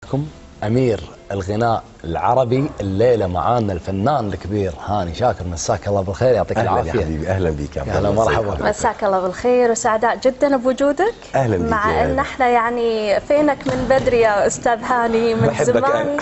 معاكم امير الغناء العربي الليله معانا الفنان الكبير هاني شاكر مساك الله بالخير يعطيك اهلا يا العافيه حبيبي اهلا بيك يا عبد أهلا الله مرحبا. ازيك؟ مساك الله بالخير وسعداء جدا بوجودك أهلا بيك مع يا ان هلا. احنا يعني فينك من بدري يا استاذ هاني من بحبك زمان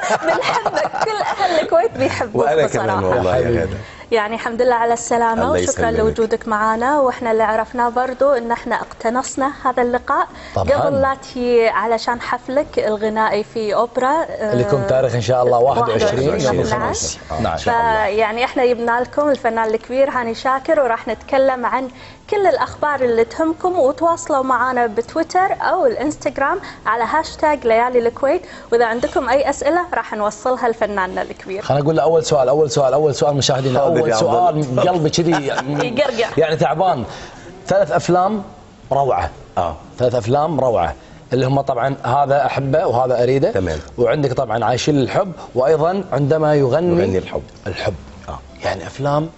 بنحبك كل اهل الكويت بيحبوك وانا بصراحه كمان والله يا حبيبي. غاده يعني الحمد لله على السلامة الله وشكرا يسلمك. لوجودك معنا واحنا اللي عرفناه برضو ان احنا اقتنصنا هذا اللقاء طبعاً. قبل لا تجي علشان حفلك الغنائي في اوبرا اللي يكون تاريخ ان شاء الله 21 يوم 21 الخميس آه. نعم فيعني احنا جبنا لكم الفنان الكبير هاني شاكر وراح نتكلم عن كل الاخبار اللي تهمكم وتواصلوا معنا بتويتر او الانستغرام على هاشتاج ليالي الكويت واذا عندكم اي اسئله راح نوصلها لفناننا الكبير خلينا نقول له اول سؤال اول سؤال اول سؤال مشاهدينا حاضر اول يا عبد سؤال قلبي كذي يعني- يقرقع. يعني تعبان ثلاث افلام روعه اه ثلاث افلام روعه اللي هم طبعا هذا احبه وهذا اريده تمام. وعندك طبعا عايشين للحب وايضا عندما يغني يغني الحب. الحب اه يعني افلام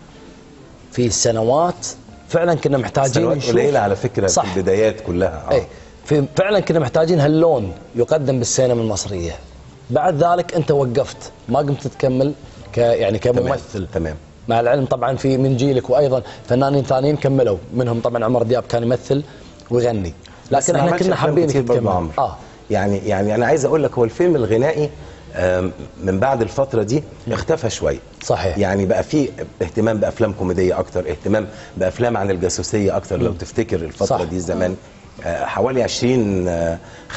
في سنوات فعلا كنا محتاجين سنوات نشوف قليله على فكره صح. في البدايات كلها اي في فعلا كنا محتاجين هاللون يقدم بالسينما المصريه بعد ذلك انت وقفت ما قمت تكمل ك يعني كممثل تمام مع العلم طبعا في من جيلك وايضا فنانين ثانيين كملوا منهم طبعا عمر دياب كان يمثل ويغني بس لكن ما احنا عملش كنا أفلام حابين كتير برضه تكمل عمرو. اه يعني يعني انا عايز اقول لك هو الفيلم الغنائي آم، من بعد الفتره دي اختفى شويه صحيح. يعني بقى في اهتمام بافلام كوميديه اكتر اهتمام بافلام عن الجاسوسيه اكتر لو تفتكر الفتره صح. دي زمان آه، حوالي 20 آه،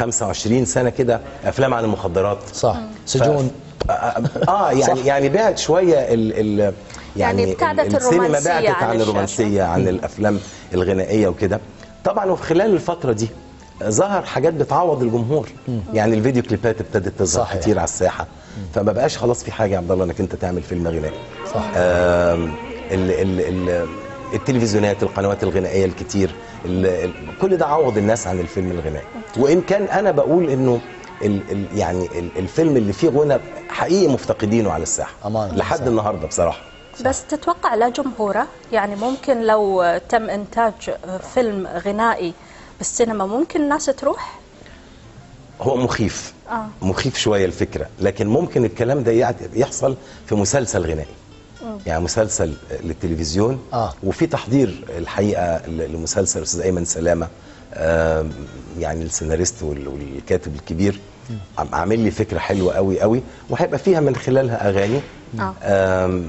25 سنه كده افلام عن المخدرات صح سجون ف... آه, اه يعني صح. يعني بعد شويه ال ال يعني, يعني ابتعدت السينما الرومانسية بعدت عن عن الشاشة. الرومانسيه عن الافلام الغنائيه وكده طبعا وفي خلال الفتره دي ظهر حاجات بتعوض الجمهور يعني الفيديو كليبات ابتدت تظهر صحيح. كتير على الساحه فما بقاش خلاص في حاجه يا عبد الله انك انت تعمل فيلم غنائي صح. آم، ال ال ال التلفزيونات القنوات الغنائيه الكتير ال ال كل ده عوض الناس عن الفيلم الغنائي وان كان انا بقول انه ال ال يعني ال الفيلم اللي فيه غنى حقيقي مفتقدينه على الساحه أمانة. لحد صح. النهارده بصراحه بس تتوقع له جمهوره يعني ممكن لو تم انتاج فيلم غنائي بالسينما ممكن الناس تروح هو مخيف آه. مخيف شويه الفكره لكن ممكن الكلام ده يعت- يحصل في مسلسل غنائي يعني مسلسل للتلفزيون آه. وفي تحضير الحقيقه ل- لمسلسل الاستاذ ايمن سلامه آم، يعني السيناريست وال- والكاتب الكبير عم- عامل لي فكره حلوه قوي قوي وهيبقى فيها من خلالها اغاني آه. آم،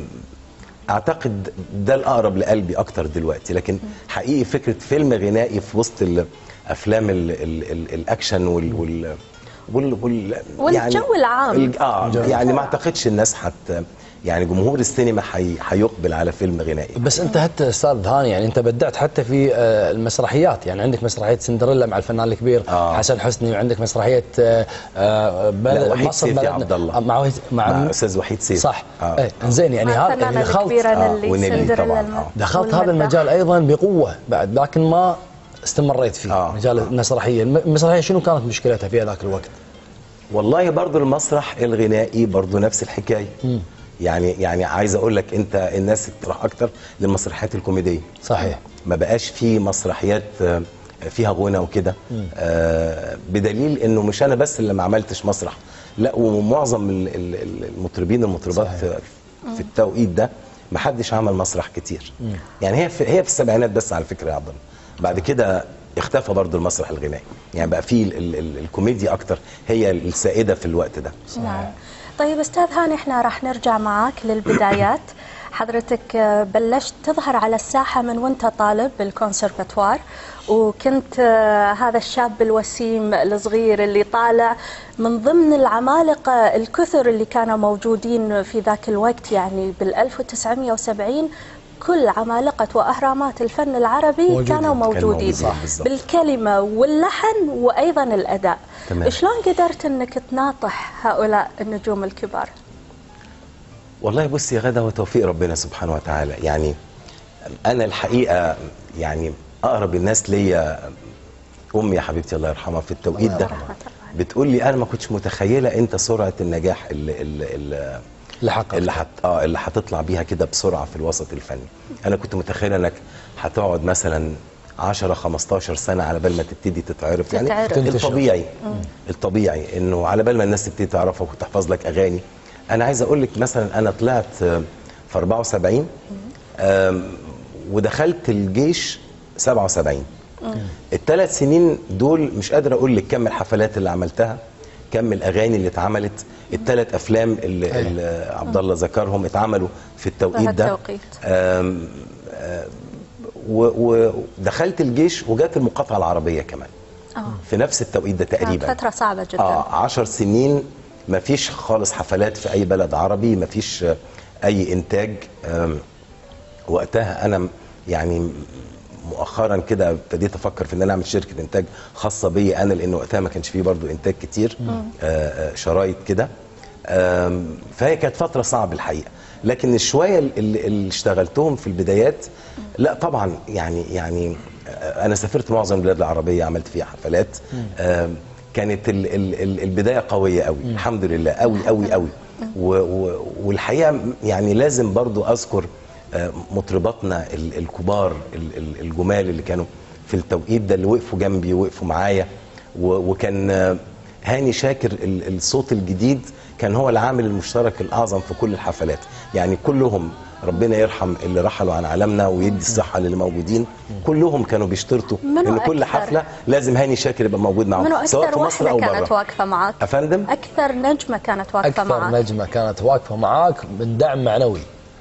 اعتقد ده الاقرب لقلبي اكتر دلوقتي لكن حقيقي فكره فيلم غنائي في وسط الافلام ال ال ال الاكشن وال وال وال, وال والجو العام. الج- اه يعني ما اعتقدش الناس حت يعني جمهور السينما حي هيقبل على فيلم غنائي بس انت حتى استاذ هاني يعني انت بدعت حتى في آه، المسرحيات يعني عندك مسرحيه سندريلا مع الفنان الكبير آه. حسن حسني وعندك مسرحيه آه، آه، بلد لا، وحيد مصر سيف يا بلدنا. عبد الله. آه، مع وحيد- مع, مع استاذ وحيد سيف صح آه. ايه زين يعني مع هذا الفنانة يعني دخلت الكبيرة آه، نيلي ونيلي سندريلا طبعاً، الم- آه. دخلت هذا والمداح. المجال ايضا بقوه بعد لكن ما استمريت فيه آه. مجال المسرحيه الم- المسرحيه شنو كانت مشكلتها في ذاك الوقت والله برضو المسرح الغنائي برضو نفس الحكايه يعني يعني عايز اقول لك انت الناس تروح اكتر للمسرحيات الكوميديه صحيح ما بقاش في مسرحيات آه، فيها غنى وكده آه، بدليل انه مش انا بس اللي ما عملتش مسرح لا ومعظم ال- ال- ال- المطربين المطربات صحيح. في- في التوقيت ده ما حدش عمل مسرح كتير يعني هي في هي في السبعينات بس على فكره يا عبد الله بعد كده اختفى برضو المسرح الغنائي يعني بقى في ال- ال- ال- الكوميديا اكتر هي السائده في الوقت ده نعم طيب استاذ هاني احنا راح نرجع معاك للبدايات حضرتك آه، بلشت تظهر على الساحه من وانت طالب بالكونسرفتوار وكنت آه، هذا الشاب الوسيم الصغير اللي طالع من ضمن العمالقه الكثر اللي كانوا موجودين في ذاك الوقت يعني بال 1970 كل عمالقة وأهرامات الفن العربي موجودين. كانوا كانوا موجودين موجودين، صح، بالضبط. بالكلمة واللحن وأيضا الأداء تمام. شلون قدرت أنك تناطح هؤلاء النجوم الكبار والله بص يا غدا هو توفيق ربنا سبحانه وتعالى يعني انا الحقيقه يعني اقرب الناس ليا امي يا حبيبتي الله يرحمها في التوقيت ده رحمة الله. بتقول لي انا ما كنتش متخيله انت سرعه النجاح اللي اللي, اللي اللي حقق اللي حت اه اللي هتطلع بيها كده بسرعه في الوسط الفني انا كنت متخيل انك هتقعد مثلا 10 15 سنه على بال ما تبتدي تتعرف يعني تتعرف. تنتشر. الطبيعي الطبيعي انه على بال ما الناس تبتدي تعرفك وتحفظ لك اغاني انا عايز اقول لك مثلا انا طلعت آه، في 74 آم، ودخلت الجيش 77 الثلاث سنين دول مش قادر اقول لك كم الحفلات اللي عملتها كم الاغاني اللي اتعملت الثلاث افلام اللي, أيوة. اللي عبد الله ذكرهم اتعملوا في التوقيت ده التوقيت. آم، آم، و- ودخلت الجيش وجات المقاطعه العربيه كمان آه. في نفس التوقيت ده كانت تقريبا فترة صعبة جدا اه 10 سنين ما فيش خالص حفلات في اي بلد عربي ما فيش آه، اي انتاج آم، وقتها انا م- يعني م- مؤخرا كده ابتديت افكر في ان انا اعمل شركه انتاج خاصه بيا انا لان وقتها ما كانش فيه برضو انتاج كتير آه، آه، شرايط كده آم، فهي كانت فتره صعبه الحقيقه لكن الشويه اللي, اللي اشتغلتهم في البدايات لا طبعا يعني يعني آه، انا سافرت معظم البلاد العربيه عملت فيها حفلات آم، كانت ال ال ال البدايه قويه قوي الحمد لله قوي قوي قوي و- و- والحقيقه يعني لازم برضو اذكر آه، مطرباتنا ال- الكبار ال- ال- الجمال اللي كانوا في التوقيت ده اللي وقفوا جنبي ووقفوا معايا و- وكان آه، هاني شاكر ال- الصوت الجديد كان هو العامل المشترك الاعظم في كل الحفلات يعني كلهم ربنا يرحم اللي رحلوا عن عالمنا ويدي الصحه للي موجودين كلهم كانوا بيشترطوا منو ان كل أكثر؟ حفله لازم هاني شاكر يبقى موجود معاهم منو سواء أكثر في مصر واحدة او كانت بره واقفة معك؟ افندم أكثر نجمة كانت واقفة اكثر معك نجمه كانت واقفه معاك من دعم معنوي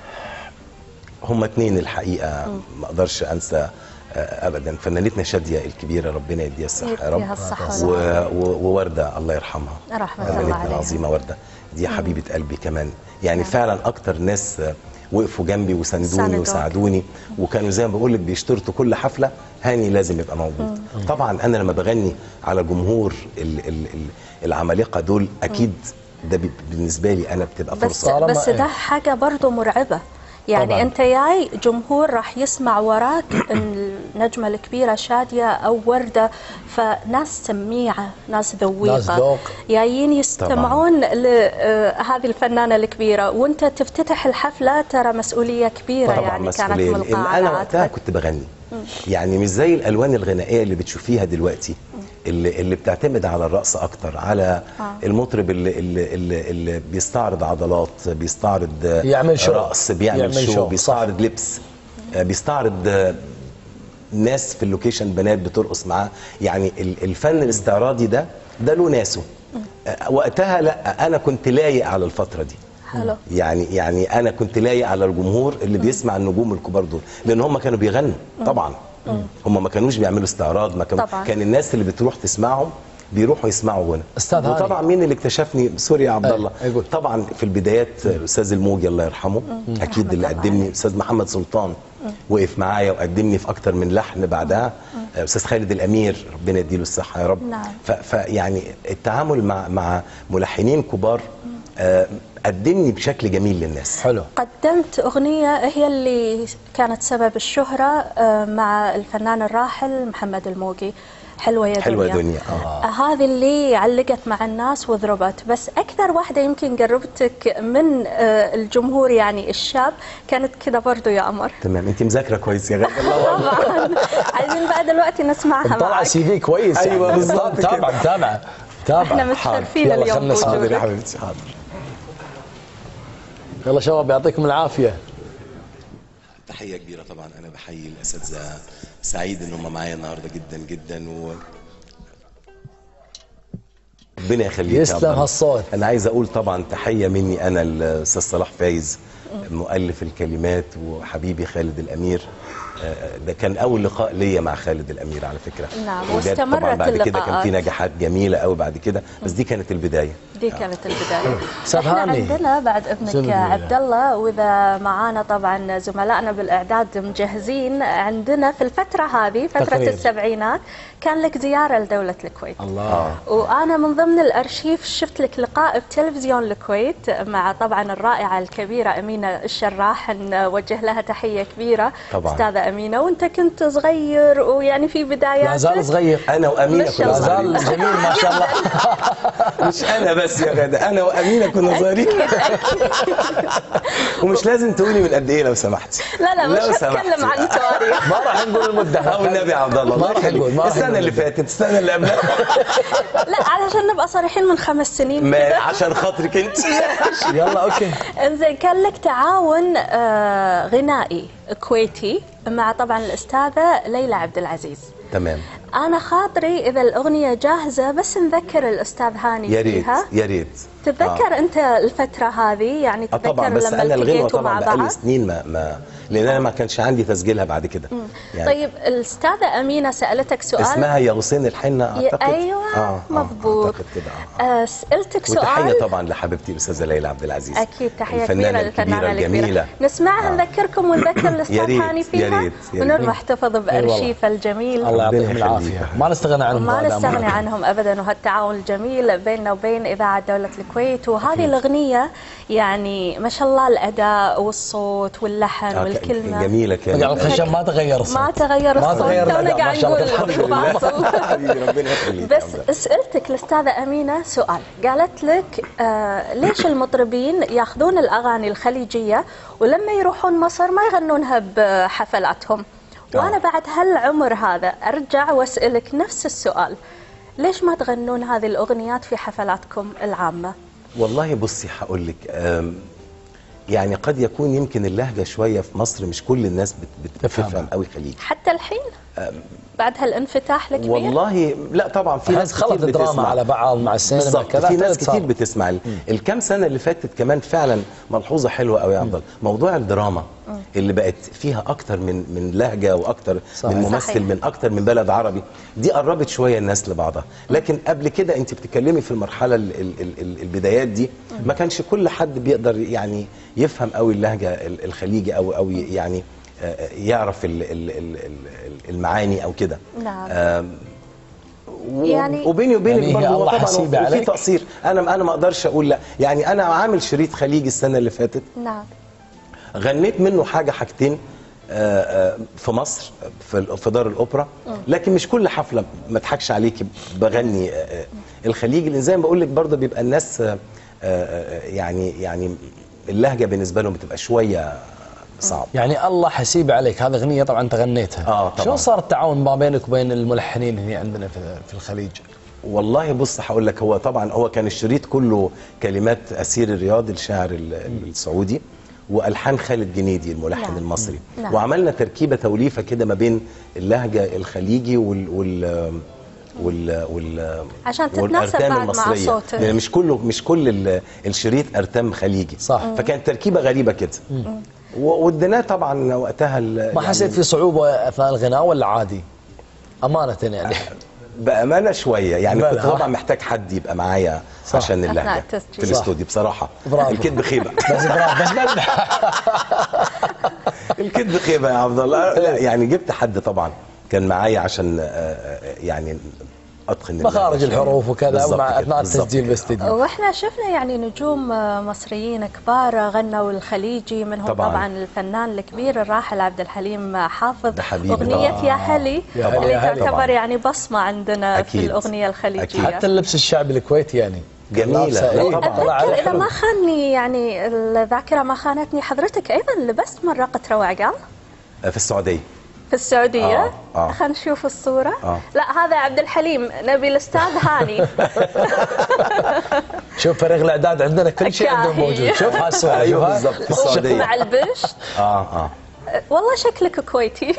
هم اتنين الحقيقه ما اقدرش انسى آه، ابدا فنانتنا شاديه الكبيره ربنا يديها الصحه يا يديها رب الصحة و... والعافية. و... وورده الله يرحمها رحمة الله فنانتنا عليها. العظيمه ورده دي حبيبه قلبي كمان يعني فعلا اكتر ناس آه، وقفوا جنبي وساندوني ساندوك. وساعدوني وكانوا زي ما بقول لك بيشترطوا كل حفله هاني لازم يبقى موجود طبعا انا لما بغني على جمهور ال... ال... ال... العمالقه دول اكيد ده بي- بالنسبه لي انا بتبقى بس فرصه طالما بس إيه. ده حاجة برضو مرعبة يعني طبعاً. انت جاي جمهور راح يسمع وراك النجمة الكبيرة شادية او وردة فناس سميعة ناس ذويقة ناس ذوق. جايين يستمعون لهذه الفنانة الكبيرة وانت تفتتح الحفلة ترى مسؤولية كبيرة طبعا يعني كانت مسؤولية من لأن القاعات أنا وقتها كنت بغني يعني مش زي الألوان الغنائية اللي بتشوفيها دلوقتي اللي, اللي بتعتمد على الرقص أكتر على آه. المطرب اللي, اللي, اللي, اللي بيستعرض عضلات بيستعرض يعمل شو. رقص بيعمل, يعمل شو, شو، بيستعرض لبس آه، بيستعرض آه، ناس في اللوكيشن بنات بترقص معاه يعني ال- الفن الاستعراضي ده ده له ناسه آه، وقتها لا انا كنت لايق على الفتره دي حلو يعني يعني انا كنت لايق على الجمهور اللي بيسمع النجوم الكبار دول لان هم كانوا بيغنوا طبعا هم ما كانوش بيعملوا استعراض ما كانوا طبعاً. كان الناس اللي بتروح تسمعهم بيروحوا يسمعوا هنا أستاذ هاني. وطبعا مين اللي اكتشفني سوري يا عبد أي، الله أي قول. طبعا في البدايات الاستاذ الموجي الله يرحمه اكيد اللي الله قدمني عليه. استاذ محمد سلطان وقف معايا وقدمني في اكتر من لحن بعدها استاذ خالد الامير ربنا يديله الصحه يا رب نعم. ف- فيعني التعامل مع مع ملحنين كبار آه، قدمني بشكل جميل للناس حلو قدمت أغنية هي اللي كانت سبب الشهرة آه، مع الفنان الراحل محمد الموقي حلوة يا حلوة دنيا دنيا اه آه، هذه اللي علقت مع الناس وضربت بس أكثر واحدة يمكن قربتك من آه، الجمهور يعني الشاب كانت كذا برضو يا أمر تمام انت مذاكره كويس يا غالي الله طبعا عايزين بقى دلوقتي نسمعها طلع معك سي في كويس أيوة يعني. بالظبط كده. متابعه متابعه احنا متابعه متشرفين يلا اليوم خلنا نسمع. حاضر يا بوجودك حبيبتي حاضر يلا شباب يعطيكم العافيه تحيه كبيره طبعا انا بحيي الاساتذه سعيد ان هم معايا النهارده جدا جدا و ربنا يخليك يا يسلم عبد الله. هالصوت. انا عايز اقول طبعا تحيه مني انا الاستاذ صلاح فايز مؤلف الكلمات وحبيبي خالد الامير آه، ده كان اول لقاء ليا مع خالد الامير على فكره نعم، وجات واستمرت طبعا بعد كده كان اللقاءات. في نجاحات جميله قوي بعد كده بس دي كانت البدايه دي كانت البداية أستاذ احنا هاني. عندنا بعد ابنك سلمي. عبد الله واذا معانا طبعا زملائنا بالاعداد مجهزين عندنا في الفترة هذه فترة تقرير. السبعينات كان لك زيارة لدولة الكويت الله اه وانا من ضمن الارشيف شفت لك لقاء بتلفزيون الكويت مع طبعا الرائعه الكبيره امينه أمينة الشراح نوجه لها تحية كبيرة طبعاً. أستاذة أمينة وأنت كنت صغير ويعني في بداياتك لا زال صغير انا وامينه ما شاء كنا لا الله. زال صغيرين جميل ما شاء الله مش انا بس يا غدا انا وامينه كنا صغيرين ومش لازم تقولي من قد ايه لو سمحتي لا لا مش لو سمحتي. هتكلم عن تواريخ ما راح نقول المدة او النبي يا عبد الله ما الله راح يخليك. نقول ما راح السنه نقول اللي فاتت السنه اللي قبلها لا علشان نبقى صريحين من خمس سنين ما عشان خاطرك انت يلا اوكي انزين كان لك تعاون آه، غنائي كويتي مع طبعا الاستاذه ليلى عبد العزيز تمام انا خاطري اذا الاغنيه جاهزه بس نذكر الاستاذ هاني يا ريت فيها يا ريت تتذكر انت الفتره هذه يعني اه تتذكر طبعا بس لما انا الغنوه التقيتوا طبعا مع بقالي بعض سنين ما ما لان انا ما كانش عندي تسجيلها بعد كده يعني طيب الاستاذه امينه سالتك سؤال اسمها يا غصين الحنه يا- اعتقد ايوه آه، آه، مضبوط اعتقد كده آه. آه، سالتك وتحيه سؤال طبعا لحبيبتي الاستاذه ليلى عبد العزيز اكيد تحيه الفنانة كبيره للفنانه الكبيره الكبيره الجميله نسمعها آه. نذكركم ونذكر يا الاستاذ ريت، هاني يا فيها ريت، يا ريت. ونروح نحتفظ بارشيف الجميل الله يعطيهم ربنا العافيه يخليك. ما نستغنى عنهم ما هذا نستغني أمر. عنهم ابدا وهالتعاون الجميل بيننا وبين اذاعه دوله الكويت وهذه الاغنيه يعني ما شاء الله الاداء والصوت واللحن آه، ك- والكلمه جميله قاعد كانت الخشب ما تغير الصوت ما تغير ما الصوت تغير تونا الأداء، ما قاعد شاء الله. نقول الحمد لله. فاصل. حبيبي ربنا يخليك بس يا عبد الله. سألتك الأستاذة أمينة سؤال قالت لك آه ليش المطربين ياخذون الأغاني الخليجية ولما يروحون مصر ما يغنونها بحفلاتهم وأنا بعد هالعمر هذا أرجع وأسألك نفس السؤال ليش ما تغنون هذه الأغنيات في حفلاتكم العامة والله بصي هقول لك أم، يعني قد يكون يمكن اللهجه شويه في مصر مش كل الناس بت- بت- تفهمها. بتفهم قوي خليجي حتى الحين بعد هالانفتاح الكبير والله لا طبعا في في ناس خلط كتير الدراما بتسمع. على بعض مع السينما بالظبط كذا في ناس ابتدت صار. كتير بتسمع ال- الكام سنه اللي فاتت كمان فعلا ملحوظه حلوه قوي يا عبد الله موضوع الدراما اللي بقت فيها اكتر من من لهجه واكتر صحيح. من ممثل صحيح. من اكتر من بلد عربي دي قربت شويه الناس لبعضها لكن قبل كده انت بتتكلمي في المرحله ال ال ال ال البدايات دي ما كانش كل حد بيقدر يعني يفهم قوي اللهجه ال- الخليجي او او يعني آه، يعرف ال- ال- ال- ال- المعاني او كده نعم. آم، و- يعني- وبيني وبينك يعني هي برضه هو الله طبعا حسيبة في عليك. تقصير انا انا ما اقدرش اقول لا يعني انا عامل شريط خليجي السنه اللي فاتت نعم غنيت منه حاجه حاجتين آه، آه، في مصر في ال- في دار الاوبرا لكن مش كل حفله ما اضحكش عليكي بغني آه، آه، الخليجي لان زي ما بقول لك برضه بيبقى الناس آه، آه، يعني يعني اللهجه بالنسبه لهم بتبقى شويه صعب يعني الله حسيب عليك هذه اغنيه طبعا انت غنيتها آه، طبعاً. شلون صار التعاون ما بينك وبين الملحنين هنا عندنا في في الخليج والله بص هقول لك هو طبعا هو كان الشريط كله كلمات اسير الرياض الشاعر ال- ال- السعودي والحان خالد جنيدي الملحن نعم. المصري نعم. وعملنا تركيبه توليفه كده ما بين اللهجه الخليجي وال وال وال وال عشان تتناسب والأرتام بعد مع المصرية. صوتك. يعني مش كله مش كل ال- الشريط ارتام خليجي صح. فكانت تركيبه غريبه كده و- واديناه طبعا وقتها ال- ما حسيت في صعوبه اثناء الغناء ولا عادي؟ امانه يعني بامانه شويه يعني بلى، كنت ها؟ طبعا محتاج حد يبقى معايا صح. عشان أثناء اللهجه التسجيل. في صح. الاستوديو بصراحه برافو. الكذب خيبه بس برافو، بس بمدح الكذب خيبه يا عبد الله لا يعني جبت حد طبعا كان معايا عشان آه، آه، يعني اتقن اللهجة مخارج شوية. الحروف وكذا بالظبط مع كده، اثناء بالظبط التسجيل كده. بالاستديو واحنا شفنا يعني نجوم آه، مصريين كبار غنوا الخليجي منهم طبعاً. طبعا, الفنان الكبير الراحل عبد الحليم حافظ ده حبيبي اغنيه طبعاً. يا هلي يا هلي، اللي يا هلي. تعتبر طبعاً. يعني بصمه عندنا في أكيد. الاغنيه الخليجيه حتى اللبس الشعبي الكويتي يعني جميلة. لابسة لا إيه، طبعاً. طلع عليه اتذكر اذا حلو. ما خانني يعني الذاكره ما خانتني حضرتك ايضا لبست مره قطره وعقال آه، في السعوديه في السعوديه آه، آه. خلينا نشوف الصوره آه. لا هذا عبد الحليم نبي الاستاذ هاني شوف فريق الاعداد عندنا كل شيء عندهم كاهي. موجود شوف هالصوره أيوه شوفها. بالضبط، في السعودية. مع البشت اه اه والله شكلك كويتي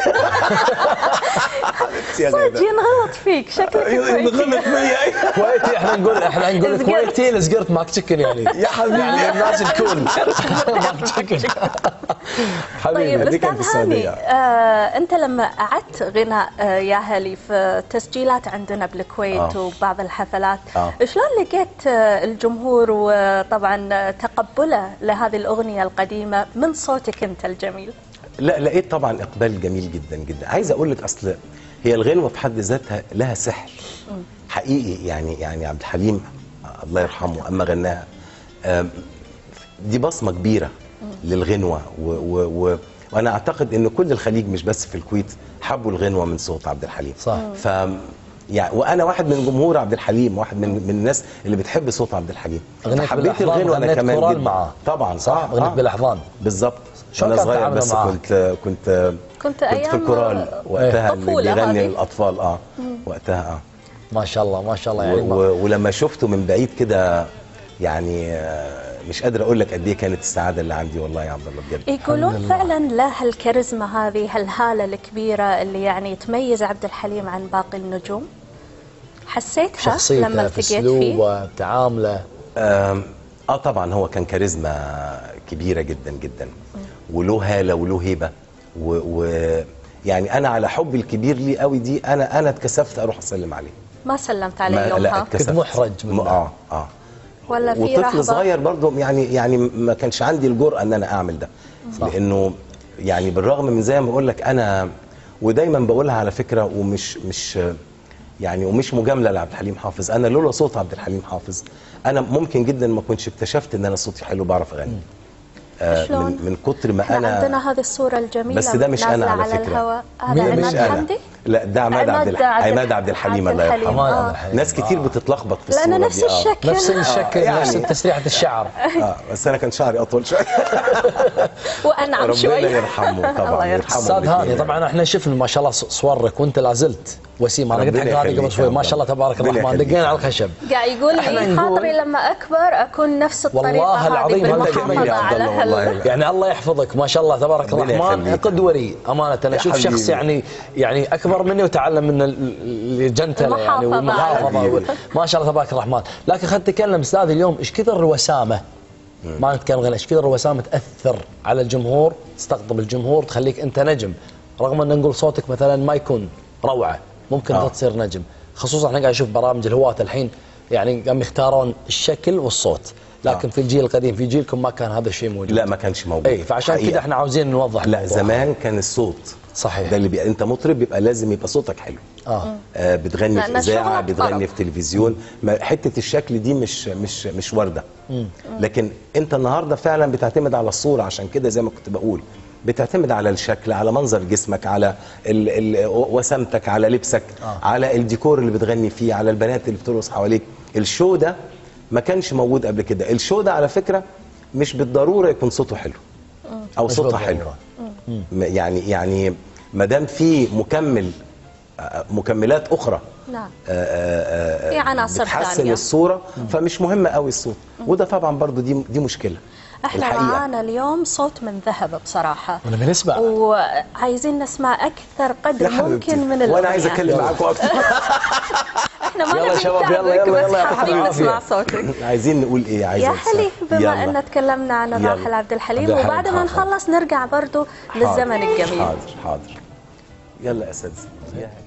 يا صدق غادة. ينغلط فيك شكلك أيوه، كويتي انغلط فيا أيوه. كويتي احنا نقول احنا نقول زقرت. كويتي الزقرت ماك تشكن يعني يا حبيبي. يعني الناس الكول ماك تشكن حبيبي طيب دي كانت استاذ في هاني السعودية. آه انت لما قعدت غناء آه يا هلي في تسجيلات عندنا بالكويت آه. وبعض الحفلات آه. شلون لقيت آه الجمهور وطبعا آه، تقبله لهذه الاغنيه القديمه من صوتك انت الجميل لا لقيت طبعا اقبال جميل جدا جدا عايز اقول لك اصل هي الغنوه في حد ذاتها لها سحر حقيقي يعني يعني عبد الحليم الله يرحمه اما غناها آم، دي بصمه كبيره للغنوه و و و وانا اعتقد ان كل الخليج مش بس في الكويت حبوا الغنوه من صوت عبد الحليم صح. ف يعني وانا واحد من جمهور عبد الحليم واحد من من الناس اللي بتحب صوت عبد الحليم غنيت فحبيت بالأحضان الغنوه انا وغنيت كمان كورال جدا معاه. طبعا صح آه، غنيت آه. بالاحضان بالظبط شو وانا كان صغير تعامله بس معاه؟ كنت كنت كنت في أيام الكورال وقتها اللي طفولة بيغني هذه. للاطفال اه وقتها اه ما شاء الله ما شاء الله و يعني ما- و ولما شفته من بعيد كده يعني آه، مش قادر اقول لك قد ايه كانت السعاده اللي عندي والله يا عبد الله بجد يقولون فعلا له هالكاريزما هذه هالهاله الكبيره اللي يعني تميز عبد الحليم عن باقي النجوم حسيتها لما شخصيته في التقيت فيه اسلوبه بتعامله آم، اه طبعا هو كان كاريزما كبيره جدا جدا وله هاله وله هيبه و, و يعني انا على حبي الكبير ليه قوي دي انا انا اتكسفت اروح اسلم عليه ما سلمت عليه ما- يومها اتكسفت. كنت محرج منه. م- اه اه ولا في وطفل رهبه صغير برضه يعني يعني ما كانش عندي الجرأة ان انا اعمل ده صح. لانه يعني بالرغم من زي ما بقول لك انا ودايما بقولها على فكره ومش مش يعني ومش مجامله لعبد الحليم حافظ انا لولا صوت عبد الحليم حافظ انا ممكن جدا ما كنتش اكتشفت ان انا صوتي حلو بعرف اغني آه شلون؟ من, من كتر ما احنا انا عندنا هذه الصوره الجميله بس ده مش انا نازلة على على فكرة. الهواء هذا مين- عماد مش انا حمدي لا ده عماد عبد الح- عماد عبد الحليم الله يرحمه عماد عبد آه. الحليم. ناس كتير آه. بتتلخبط في الصوره لأنه نفس دي، آه. الشكل نفس الشكل يعني. نفس تسريحه الشعر اه بس انا كان شعري اطول شويه وانعم ربنا شوي يرحمه الله طبعا يرحمه. يرحمه استاذ الاتنين هاني يعني. طبعا احنا شفنا ما شاء الله صورك وانت لا زلت وسيم انا قلت ربنا حق هذه قبل يخليك شوي يا ما عبد شاء الله الله. تبارك ربنا الرحمن يخليك. دقينا على الخشب قاعد يقول إحنا لي نقول- خاطري لما اكبر اكون نفس الطريقه والله هذه العظيم هذا بالمحافظه جميل يا عبد على الله والله. هال- يعني الله يحفظك ما شاء الله تبارك ربنا الرحمن يخليك. قدوري امانه انا يا اشوف شخص حبيبي. يعني يعني اكبر مني وتعلم من الجنتله يعني المحافظة. والمحافظه حبيبي. ما شاء الله تبارك الرحمن لكن خلينا نتكلم استاذ اليوم ايش كثر الوسامه ما نتكلم غير ايش كثر الوسامه تاثر على الجمهور تستقطب الجمهور تخليك انت نجم رغم ان نقول صوتك مثلا ما يكون روعه ممكن آه. انت تصير نجم خصوصا احنا قاعد نشوف برامج الهواة الحين يعني قام يختارون الشكل والصوت لكن آه. في الجيل القديم في جيلكم ما كان هذا الشيء موجود لا ما كانش موجود اي فعشان حقيقة. كذا احنا عاوزين نوضح لا الموضوع. زمان كان الصوت صحيح. ده اللي بي... انت مطرب بيبقى لازم يبقى صوتك حلو اه آه بتغني لأن في اذاعه شغلك بتغني طرب. في تلفزيون ما حته الشكل دي مش مش مش وارده لكن انت النهارده فعلا بتعتمد على الصوره عشان كده زي ما كنت بقول بتعتمد على الشكل على منظر جسمك على ال ال وسامتك على لبسك آه. على الديكور اللي بتغني فيه على البنات اللي بترقص حواليك الشو ده ما كانش موجود قبل كده الشو ده على فكره مش بالضروره يكون صوته حلو او مش صوتها حلو بالضرورة. م- يعني يعني ما دام في مكمل آه، مكملات اخرى نعم آه، آه، آه، في عناصر بتحسن ثانية. الصوره فمش مهم قوي الصوت وده طبعا برضو دي دي مشكله احنا الحقيقة. معانا اليوم صوت من ذهب بصراحه انا بنسمع وعايزين نسمع اكثر قدر يا حبيبتي. ممكن من وانا عايز الأغنية. اتكلم معاكم اكتر احنا ما يلا نبي شباب، يلا، نتعبك، يلا، بس يلا، يعطيكم حابين العافية. نسمع صوتك عايزين نقول ايه عايز يا حلي بما ان تكلمنا عن يلا. الراحل عبد الحليم عبد الحليم وبعد ما حافظ. نخلص نرجع برضو للزمن الجميل حاضر حاضر يلا يا اساتذه يا هلا.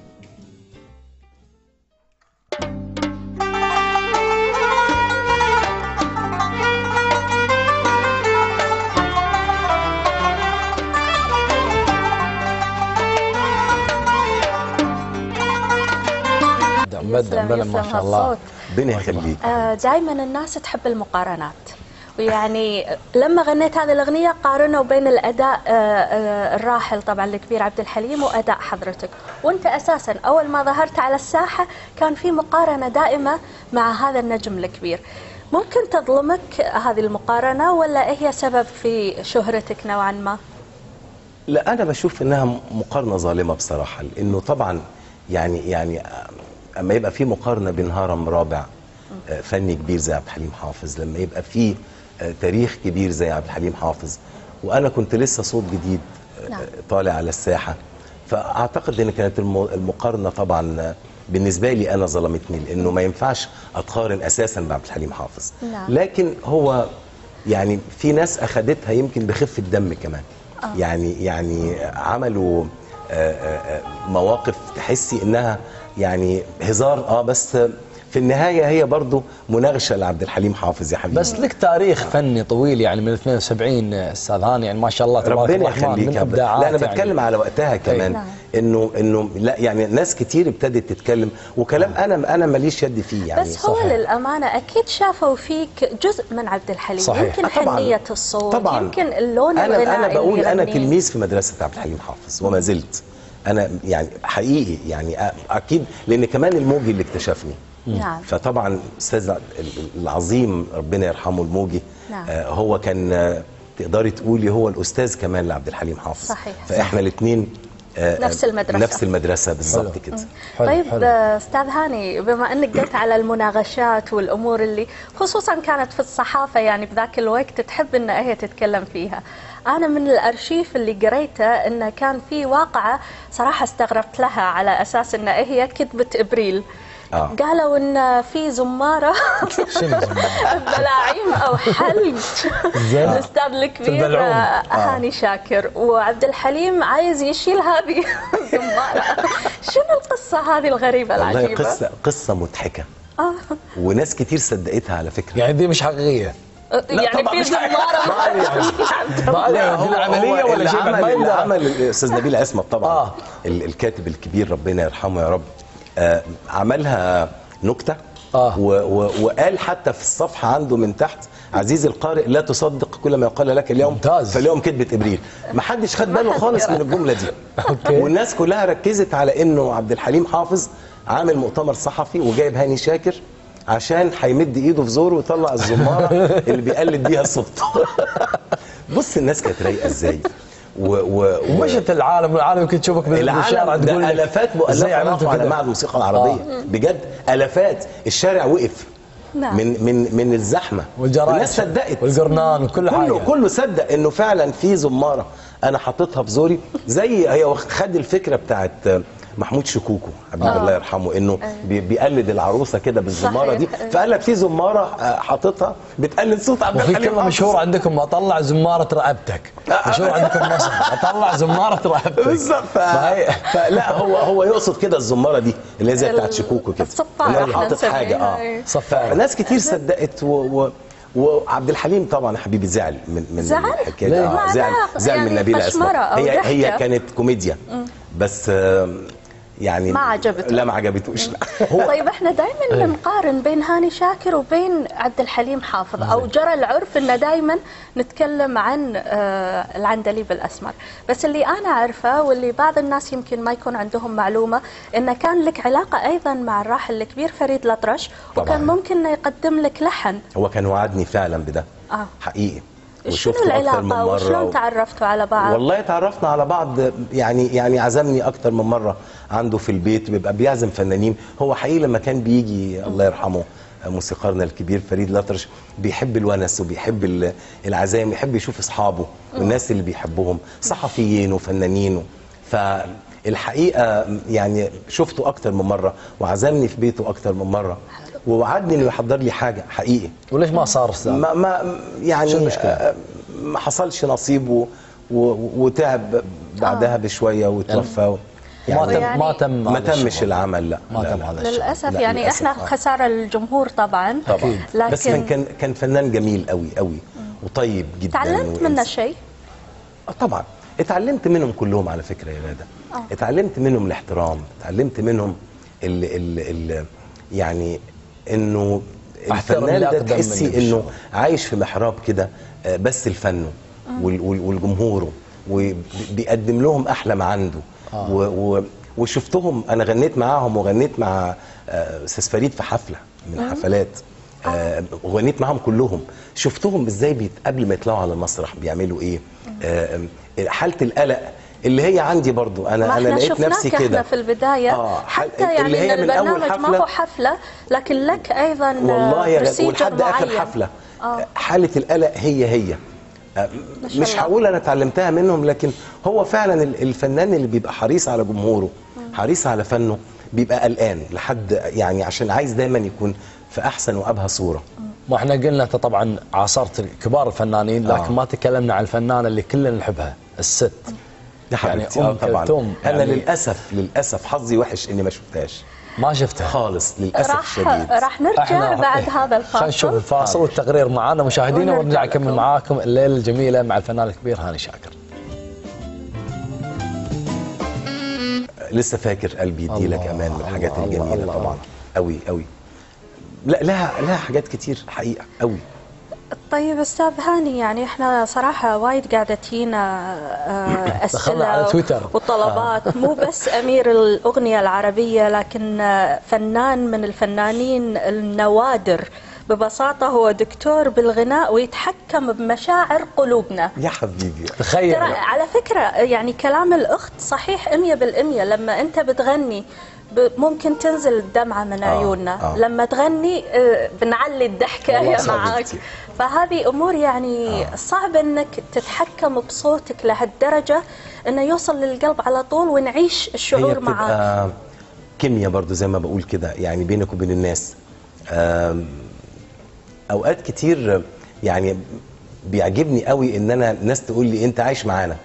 مبدع يسلم- مبدع ما يسلم شاء الله هالصوت. ربنا يخليك دائما الناس تحب المقارنات ويعني لما غنيت هذه الأغنية قارنوا بين الأداء آه، آه، الراحل طبعا الكبير عبد الحليم وأداء حضرتك وأنت أساسا أول ما ظهرت على الساحة كان في مقارنة دائمة مع هذا النجم الكبير ممكن تظلمك هذه المقارنة ولا هي سبب في شهرتك نوعا ما؟ لا انا بشوف انها مقارنه ظالمه بصراحه لانه طبعا يعني يعني اما يبقى في مقارنه بين هرم رابع آه، فني كبير زي عبد الحليم حافظ لما يبقى في آه، تاريخ كبير زي عبد الحليم حافظ وانا كنت لسه صوت جديد آه، نعم. طالع على الساحه فاعتقد ان كانت الم- المقارنه طبعا آه، بالنسبه لي انا ظلمتني لانه ما ينفعش اتقارن اساسا بعبد الحليم حافظ نعم. لكن هو يعني في ناس اخذتها يمكن بخفه دم كمان يعني يعني عملوا آه، آه، آه، مواقف تحسي انها يعني هزار اه بس في النهايه هي برضو مناغشه لعبد الحليم حافظ يا حبيبي بس لك تاريخ فني طويل يعني من 72 استاذ هاني يعني ما شاء الله تبارك ربنا الرحمن يخليك من يا عبد- ابداعات لا انا يعني. بتكلم على وقتها كمان نعم. انه انه لا يعني ناس كتير ابتدت تتكلم وكلام انا انا ماليش يد فيه يعني بس هو صحيح. للأمانة أكيد شافوا فيك جزء من عبد الحليم صحيح. يمكن آه، طبعاً. حنية الصوت طبعا يمكن اللون انا الغنائي انا بقول اللي انا يغنيه. تلميذ في مدرسه عبد الحليم حافظ وما زلت انا يعني حقيقي يعني أ- اكيد لان كمان الموجي اللي اكتشفني نعم فطبعا استاذ العظيم ربنا يرحمه الموجي نعم. آه هو كان آه، تقدري تقولي هو الاستاذ كمان لعبد الحليم حافظ صحيح. فاحنا الاثنين نفس المدرسة. نفس المدرسه بالظبط حلو. كده حلو، طيب حلو. آه، استاذ هاني بما انك قلت على المناغشات والامور اللي خصوصا كانت في الصحافه يعني بذاك الوقت تحب ان هي تتكلم فيها. انا من الارشيف اللي قريته انه كان في واقعه صراحه استغربت لها على اساس ان هي كذبه ابريل. آه. قالوا ان في زماره شنو زمارة؟ بلاعيم او حلق زين. الاستاذ الكبير تبلعون. آه، هاني شاكر وعبد الحليم عايز يشيل هذه الزماره شنو القصه هذه الغريبه والله العجيبه قصه قصه مضحكه آه. وناس كتير صدقتها على فكره يعني دي مش حقيقيه يعني طبعاً في مش زماره ما عليها. ما عليها دي العمليه ولا اللي شيء بعد ما عمل اللي يقدر. عمل الاستاذ نبيل عصمت طبعا آه. آه. الكاتب الكبير ربنا يرحمه يا رب آه عملها نكته آه. و و وقال حتى في الصفحه عنده من تحت عزيزي القارئ لا تصدق كل ما يقال لك اليوم ممتاز. فاليوم كذبه ابريل ما حدش خد باله حد خالص يقرأ. من الجمله دي أوكي. والناس كلها ركزت على انه عبد الحليم حافظ عامل مؤتمر صحفي وجايب هاني شاكر عشان هيمد ايده في زوره ويطلع الزماره اللي بيقلد بيها الصوت بص الناس كانت رايقه ازاي و و و- ومشت العالم والعالم يمكن تشوفك بالشارع العالم تقول ده لك الافات إزاي مؤلفه عملتوا راحوا على كده؟ معهد الموسيقى العربيه بجد الافات الشارع وقف نعم. من من من الزحمه والجرايد الناس صدقت والقرنان وكل حاجه كله كله صدق انه فعلا في زماره انا حاططها في زوري زي هي واخد- خد الفكره بتاعت محمود شكوكو حبيبي آه. الله يرحمه انه بي- بيقلد العروسه كده بالزماره دي صحيح. فقال لك في زماره آه، حاططها بتقلد صوت عبد وفي الحليم كلمه حافظ. مشهوره عندكم اطلع زماره رقبتك مشهور عندكم مصر اطلع زماره رقبتك بالظبط ف... ما هي- فلا هو هو يقصد كده الزماره دي اللي هي زي بتاعت ال- شكوكو كده الصفارة اللي هو احنا حاطط حاجه نسميها، اه إيه. صفارة. ناس كتير صدقت و... و... وعبد الحليم طبعا حبيبي زعل من من زعل؟ الحكايه ليه؟ دي. ما اه زعل عدا زعل من يعني نبيل عصمت قشمرة أو هي هي ضحكة. كانت كوميديا بس آم، يعني ما عجبته. لا ما عجبتوش لا طيب احنا دائما نقارن بين هاني شاكر وبين عبد الحليم حافظ او جرى العرف ان دائما نتكلم عن آه، العندليب الاسمر بس اللي انا اعرفه واللي بعض الناس يمكن ما يكون عندهم معلومه انه كان لك علاقه ايضا مع الراحل الكبير فريد الأطرش طبعاً. وكان ممكن انه يقدم لك لحن هو كان وعدني فعلا بده آه. حقيقي شنو وشفته أكتر من العلاقه مرة وشلون و- تعرفتوا على بعض والله تعرفنا على بعض يعني يعني عزمني اكتر من مره عنده في البيت بيبقى بيعزم فنانين هو حقيقي لما كان بيجي الله يرحمه موسيقارنا الكبير فريد الأطرش بيحب الونس وبيحب ال- العزايم يحب يشوف اصحابه والناس اللي بيحبهم صحفيين وفنانين فالحقيقه يعني شفته اكتر من مره وعزمني في بيته اكتر من مره ووعدني انه يحضر لي حاجه حقيقي وليش ما صار استاذ؟ ما ما يعني شو المشكلة؟ آه، ما حصلش نصيب و و وتعب بعدها بشويه وتوفى و ما يعني تم يعني- ما تم ما هذا تمش الشغل. العمل لا ما لا تم لا. هذا الشغل. للاسف لا، يعني للأسف، احنا آه. خساره للجمهور طبعا طبعا لكن بس كان كان كان فنان جميل قوي قوي وطيب جدا تعلمت منه وإنسان. شيء آه طبعا اتعلمت منهم كلهم على فكره يا غاده آه. اتعلمت منهم الاحترام اتعلمت منهم ال ال ال يعني انه أحترم الفنان اللي ده أقدم مني تحسي في انه الشغل. عايش في محراب كده آه، بس لفنه وال- وال- والجمهوره وبيقدم لهم احلى ما عنده آه. و و وشفتهم انا غنيت معاهم وغنيت مع آه، استاذ فريد في حفله من حفلات آه، وغنيت معاهم كلهم شفتهم ازاي بيت- قبل ما يطلعوا على المسرح بيعملوا ايه آه، آه، حاله القلق اللي هي عندي برضو انا ما انا احنا لقيت شفناك نفسي احنا كده في البداية آه، حل- حتى يعني اللي هي إن من أول البرنامج ما حفلة- هو حفلة لكن لك أيضا والله يا procedure غ... ولحد اخر معين. حفله آه. حاله القلق هي هي آه، شاء مش الله. هقول انا اتعلمتها منهم لكن هو فعلا ال- الفنان اللي بيبقى حريص على جمهوره حريص على فنه بيبقى قلقان لحد يعني عشان عايز دايما يكون في احسن وابهى صوره ما احنا قلنا انت طبعا عاصرت كبار الفنانين لكن آه. ما تكلمنا عن الفنانه اللي كلنا نحبها الست يا يعني حبيبتي أم آه طبعا كلثوم انا يعني- للاسف للاسف حظي وحش اني ما شفتهاش ما شفتها خالص للاسف راح الشديد راح نرجع بعد هذا خلينا نشوف الفاصل الفاصل والتقرير معانا مشاهدينا ونرجع ونرجع نكمل لكم. معاكم الليله الجميله مع الفنان الكبير هاني شاكر لسه فاكر قلبي يديلك الله، امان من الحاجات الله، الجميله الله. طبعا قوي قوي لا لها لها حاجات كتير حقيقه قوي طيب استاذ هاني يعني احنا صراحه وايد قاعده تجينا آه، دخلنا على اسئله تويتر. وطلبات مو بس امير الاغنيه العربيه لكن آه، فنان من الفنانين النوادر ببساطه هو دكتور بالغناء ويتحكم بمشاعر قلوبنا يا حبيبي تخيل ترى على فكرة يعني كلام الأخت صحيح 100% لما أنت بتغني ب- ممكن تنزل الدمعة من آه، عيوننا آه. لما تغني آه، بنعلي الضحكة والله يا صدقتي. معاك فهذه أمور يعني صعب أنك تتحكم بصوتك لهالدرجة أنه يوصل للقلب على طول ونعيش هي الشعور معاك بتبقى كيمياء برضو زي ما بقول كده يعني بينك وبين الناس آم، اوقات كتير يعني بيعجبني قوي ان انا ناس تقول لي انت عايش معانا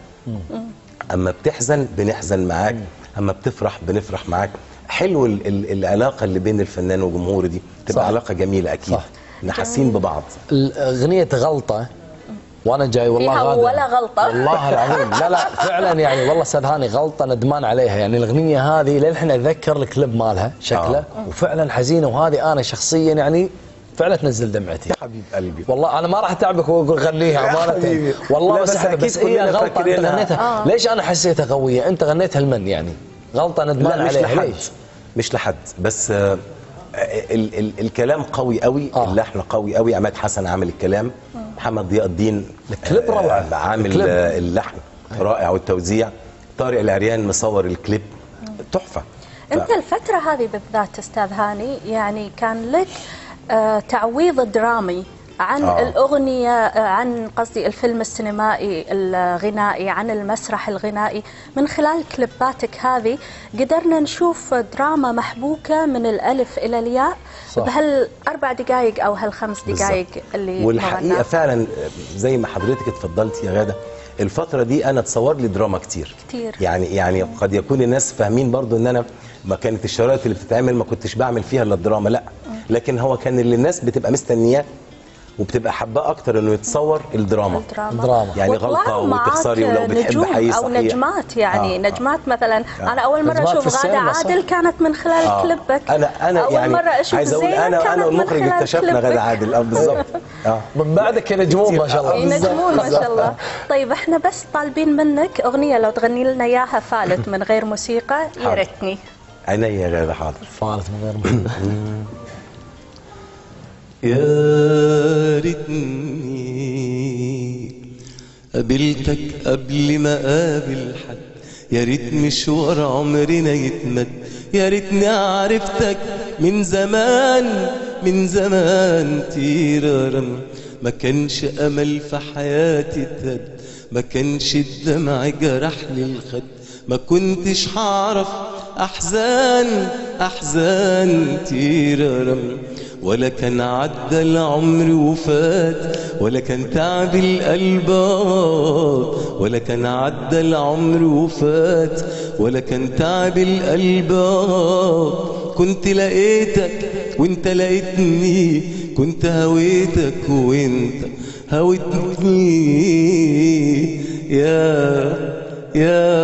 اما بتحزن بنحزن معاك اما بتفرح بنفرح معاك حلو ال ال العلاقه اللي بين الفنان وجمهوره دي تبقى صح. علاقه جميله اكيد صح. نحاسين ببعض اغنيه غلطه وانا جاي والله فيها غادر. ولا غلطة. والله العظيم لا لا فعلا يعني والله استاذ هاني غلطه ندمان عليها يعني الاغنيه هذه للحين اتذكر الكليب مالها شكله آه. وفعلا حزينه وهذه انا شخصيا يعني فعلا تنزل دمعتي يا حبيب قلبي والله انا ما راح اتعبك واقول غنيها يا امانه حبيبي. والله لا، بس بس أحب- أكيد بس هي كلنا غلطه انت فاكرينها. غنيتها ليش انا حسيتها قويه انت غنيتها لمن يعني غلطه ندمان لا مش عليها لحد ليش مش لحد بس آه، ال ال الكلام قوي قوي آه. اللحن قوي قوي عماد حسن عامل الكلام محمد ضياء الدين الكليب آه، روعة. عامل الكليب. آه، اللحن رائع والتوزيع طارق العريان مصور الكليب تحفه ف- انت الفترة هذه بالذات استاذ هاني يعني كان لك آه، تعويض درامي عن آه. آه. الأغنية آه، عن قصدي الفيلم السينمائي الغنائي عن المسرح الغنائي من خلال كليباتك هذه قدرنا نشوف دراما محبوكة من الألف إلى الياء صح. بهالأربع دقائق أو هالخمس دقائق بالظبط. اللي والحقيقه مرناها. فعلا زي ما حضرتك اتفضلتي يا غاده الفتره دي انا اتصور لي دراما كتير كتير. يعني يعني قد يكون الناس فاهمين برضو ان انا ما كانت الشرايط اللي بتتعمل ما كنتش بعمل فيها الا الدراما لا لكن هو كان اللي الناس بتبقى مستنياه وبتبقى حباه اكتر انه يتصور الدراما الدراما دراما. يعني وطلعوا غلطة معاك وتخسري ولو بتحب نجوم حي او صحيح. نجمات يعني آه، آه نجمات مثلا انا اول مره نجمات في اشوف غاده السينما، صح. عادل كانت من خلال آه. كليبك انا انا اول يعني مره اشوف عايز اقول زينب انا كانت انا من والمخرج خلال اكتشفنا كليبك. غاده عادل اه بالظبط اه من بعدك نجمون ما شاء الله ينجمون ما شاء الله طيب احنا بس طالبين منك اغنيه لو تغني لنا اياها فالت من غير موسيقى يا حاضر. ريتني عينيا يا غاده حاضر فارت من غير موسيقى. يا ريتني قابلتك قبل ما قابل حد يا ريت مشوار عمرنا يتمد يا ريتني عرفتك من زمان من زمان تيرارم ما كانش امل في حياتي اتهد ما كانش الدمع جرح لي الخد ما كنتش هعرف احزان احزان تيرارم ولا كان عدى العمر وفات ولا كان تعب القلبات ولا كان عدى العمر وفات ولا كان تعب القلبات كنت لقيتك وانت لقيتني كنت هويتك وانت هويتني يا يا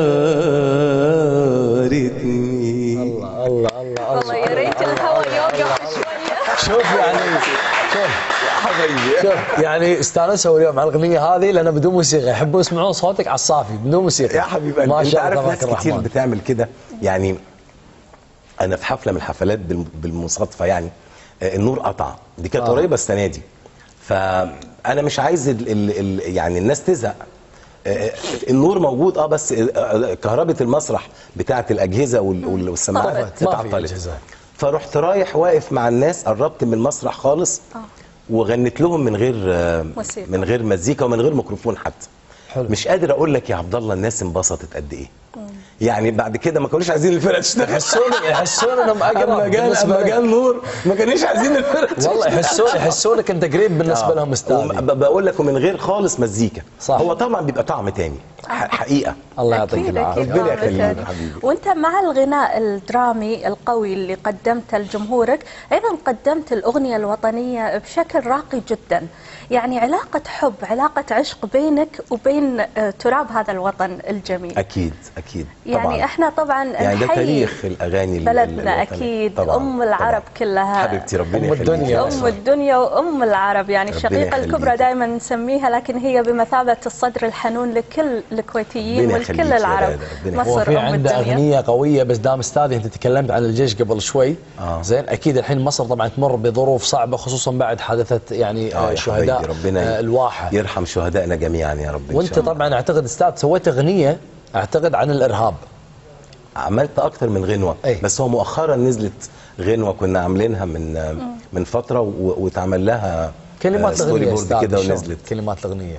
ريتني الله الله الله والله يا ريت الهواء يوقف شويه شوف يعني شوف شوف يعني استانسوا اليوم على الاغنيه هذه لان بدون موسيقى يحبون يسمعون صوتك على الصافي بدون موسيقى يا حبيبي ما انت شاء عارف الله ناس تبارك كتير الرحمن بتعمل كده يعني انا في حفله من الحفلات بالم- بالمصادفه يعني آه، النور قطع دي كانت آه. قريبه السنه دي فانا مش عايز ال ال ال يعني الناس تزهق آه، النور موجود اه بس آه، كهرباء المسرح بتاعه الاجهزه وال- وال- والسماعات طفت. ما في اتعطلت أجهزة. فرحت رايح واقف مع الناس قربت من المسرح خالص آه. وغنيت لهم من غير آه، موسيقى. من غير مزيكا ومن غير ميكروفون حتى حلو. مش قادر اقول لك يا عبد الله الناس انبسطت قد ايه يعني بعد كده ما كانوش عايزين الفرقه تشتغل يحسون يحسون انهم اقرب اما جاء بالنسبة اما لك. جاء النور ما كانوش عايزين الفرقه والله تشتغل. يحسون يحسونك انت قريب بالنسبه آه. لهم استاذ وب- بقول لك ومن غير خالص مزيكا صح. هو طبعا بيبقى طعم تاني ح- حقيقه الله يعطيك أكيد العافيه أكيد ربنا طبعاً يخليك مثال. حبيبي. وانت مع الغناء الدرامي القوي اللي قدمته لجمهورك ايضا قدمت الاغنيه الوطنيه بشكل راقي جدا يعني علاقه حب علاقه عشق بينك وبين آه، تراب هذا الوطن الجميل اكيد اكيد يعني طبعا احنا طبعا يعني ده نحيي تاريخ الاغاني ال- بلدنا الوطنية. اكيد طبعاً، ام العرب طبعاً. كلها حبيبتي ربنا أم يخليك الدنيا. يا أم أسرى. الدنيا وأم العرب يعني ربنا الشقيقة يخليك. الكبرى دائما نسميها لكن هي بمثابة الصدر الحنون لكل الكويتيين ربنا ولكل يخليك يا العرب غادة، ربنا مصر هو في أم عنده الدنيا اغنيه قويه بس دام استاذي انت تكلمت عن الجيش قبل شوي آه. زين اكيد الحين مصر طبعا تمر بظروف صعبه خصوصا بعد حادثه يعني اه آه يا شهداء حبيبي ربنا آه الواحه يرحم شهدائنا جميعا يا رب إن وانت شاء الله. طبعا اعتقد استاذ سويت اغنيه اعتقد عن الارهاب عملت اكتر من غنوه أي. بس هو مؤخرا نزلت غنوه كنا عاملينها من من فتره و- واتعمل لها كلمات ستوري الاغنيه بورد استاذ كده شلون؟ ونزلت كلمات الاغنيه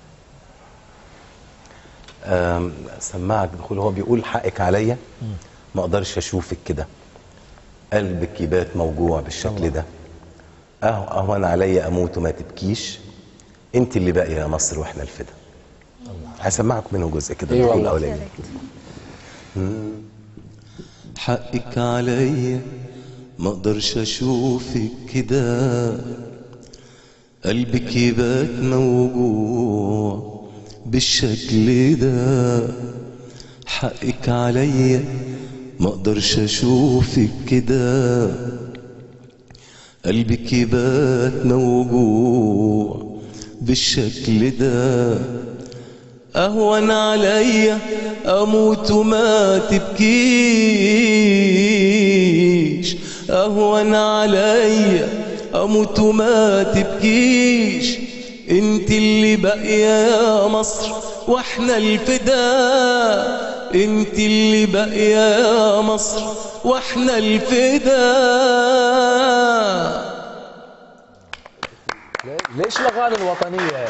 آم، سماعك دخول هو بيقول حقك عليا ما اقدرش اشوفك كده قلبك يبات موجوع بالشكل ده اهو اهون عليا اموت وما تبكيش انت اللي باقيه يا مصر واحنا الفدا هسمعك منه جزء كده يا الجزء ريت، يا الاولاني ريت. حقك عليا ما اقدرش اشوفك كده قلبك يبات موجوع بالشكل ده حقك عليا ما اقدرش اشوفك كده قلبك يبات موجوع بالشكل ده اهون عليا اموت وما تبكيش اهون عليا اموت وما تبكيش انت اللي باقيه يا مصر واحنا الفداء انت اللي باقيه يا مصر واحنا الفداء ليش الاغاني الوطنيه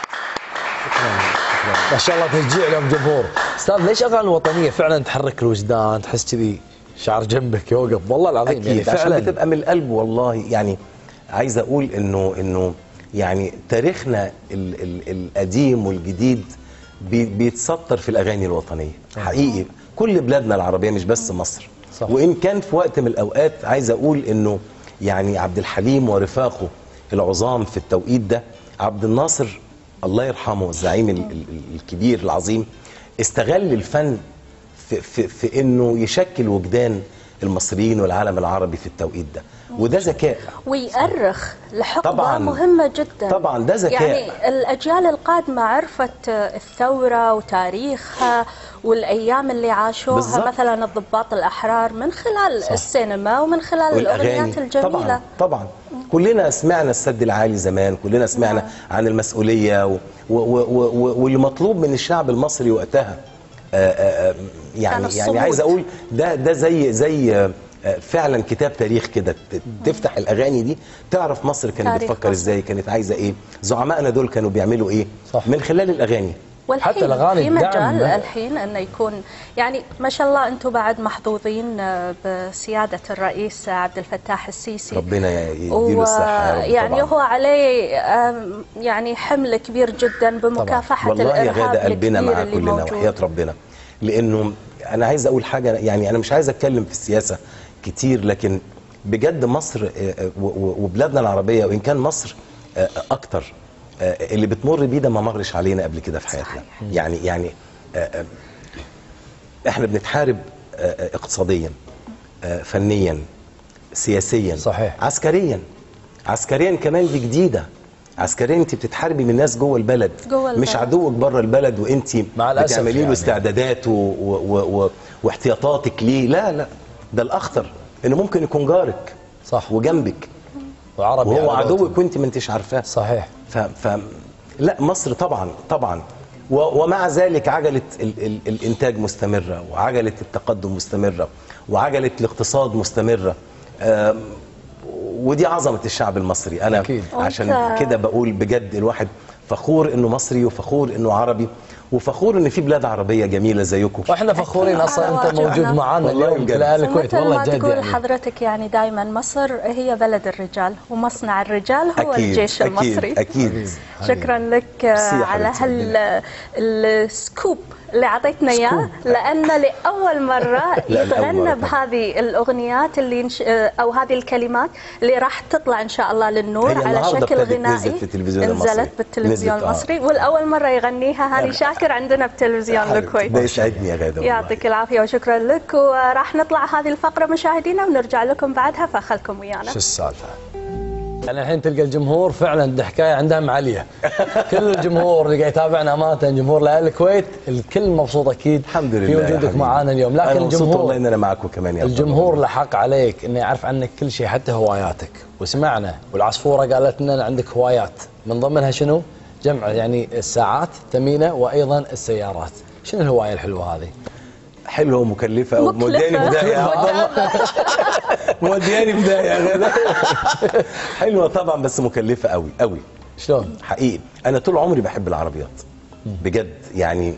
ما شاء الله تشجيع لهم جمهور استاذ ليش اغاني الوطنيه فعلا تحرك الوجدان تحس كذي شعر جنبك يوقف والله العظيم اكيد يعني عشان فعلا بتبقى من القلب والله يعني عايز اقول انه انه يعني تاريخنا ال ال القديم والجديد بي بيتسطر في الاغاني الوطنيه حقيقي كل بلادنا العربيه مش بس مصر صح. وان كان في وقت من الاوقات عايز اقول انه يعني عبد الحليم ورفاقه العظام في التوقيت ده عبد الناصر الله يرحمه الزعيم ال- ال- ال- الكبير العظيم استغل الفن في, في, في انه يشكل وجدان المصريين والعالم العربي في التوقيت ده وده ذكاء ويأرخ لحقبة طبعاً. مهمة جدا طبعاً، ده ذكاء. يعني الأجيال القادمة عرفت الثورة وتاريخها والأيام اللي عاشوها بالظبط. مثلا الضباط الأحرار من خلال صح. السينما ومن خلال الأغنيات الجميلة طبعا طبعا كلنا سمعنا السد العالي زمان كلنا سمعنا نعم. عن المسؤوليه و و و و واللي مطلوب من الشعب المصري وقتها آه، آه، آه، كان يعني الصمود. يعني عايز اقول ده ده زي زي آه، آه، فعلا كتاب تاريخ كده ت- تفتح الاغاني دي تعرف مصر كانت تاريخ بتفكر مصر. ازاي كانت عايزه ايه زعمائنا دول كانوا بيعملوا ايه صح. من خلال الاغاني والحين حتى الأغاني في الدعم مجال ما- الحين انه يكون يعني ما شاء الله انتم بعد محظوظين آه، بسياده الرئيس عبد الفتاح السيسي ربنا يديله الصحه يا رب يعني طبعاً. هو عليه آم، يعني حمل كبير جدا بمكافحه والله يا الارهاب غاده قلبنا الكبير مع اللي كلنا موجود. وحياه ربنا لانه انا عايز اقول حاجه يعني انا مش عايز اتكلم في السياسه كتير لكن بجد مصر آه، آه، و- و- وبلادنا العربيه وان كان مصر آه، اكتر آه، اللي بتمر بيه ده ما مرش علينا قبل كده في حياتنا صحيح. يعني يعني آه، آه، احنا بنتحارب آه، آه، اقتصاديا آه، فنيا سياسيا صحيح. عسكريا عسكريا كمان دي جديده عسكريا انت بتتحاربي من ناس جوه البلد جوه مش البلد. عدوك بره البلد وانت مع الأسف بتعملي له يعني. استعدادات و و و و واحتياطاتك ليه لا لا ده الاخطر انه ممكن يكون جارك صح وجنبك وعربي وهو على عدوك قولتهم. وانت ما انتش عارفاه صحيح ف, ف لا مصر طبعا طبعا و- ومع ذلك عجله ال ال الانتاج مستمره وعجله التقدم مستمره وعجله الاقتصاد مستمره آم، ودي عظمه الشعب المصري انا أكيد. عشان وأنت- كده بقول بجد الواحد فخور انه مصري وفخور انه عربي وفخور ان في بلاد عربيه جميله زيكم واحنا فخورين أكيد اصلا على انت موجود واجبنا. معنا والله اليوم بجد. في اهل الكويت ومثل والله ما جد تقول يعني حضرتك يعني دائما مصر هي بلد الرجال ومصنع الرجال هو اكيد الجيش المصري اكيد اكيد شكرا لك ميرسي يا على حبيبتي. هال السكوب اللي اعطيتنا اياه لان لاول مره لا، لأول يتغنى مرة. بهذه الاغنيات اللي نش... او هذه الكلمات اللي راح تطلع ان شاء الله للنور هي على النهاردة شكل ابتدت غنائي نزلت في التلفزيون المصري. نزلت بالتلفزيون نزلت، آه. المصري والاول مره يغنيها هاني شاكر عندنا بتلفزيون حبيبتي، الكويت ده يسعدني يا غاده والله. يعطيك العافيه وشكرا لك وراح نطلع هذه الفقره مشاهدينا ونرجع لكم بعدها فخلكم ويانا شو السالفه؟ يعني الحين تلقى الجمهور فعلا ده حكايه عندهم عاليه كل الجمهور اللي قاعد يتابعنا امانه جمهور الاهلي الكويت الكل مبسوط اكيد الحمد لله في يا وجودك حبيبي. معانا اليوم لكن انا مبسوط والله الجمهور ان انا معاكم كمان يا عبد الله. الجمهور لحق عليك انه يعرف عنك كل شيء حتى هواياتك وسمعنا والعصفوره قالت لنا عندك هوايات من ضمنها شنو؟ جمع يعني الساعات الثمينه وايضا السيارات شنو الهوايه الحلوه هذه؟ حلوه ومكلفه مكلفة. ومودياني بدايه يا عبد الله مودياني بدايه يا غاده حلوه طبعا بس مكلفه قوي قوي شلون؟ حقيقي انا طول عمري بحب العربيات بجد يعني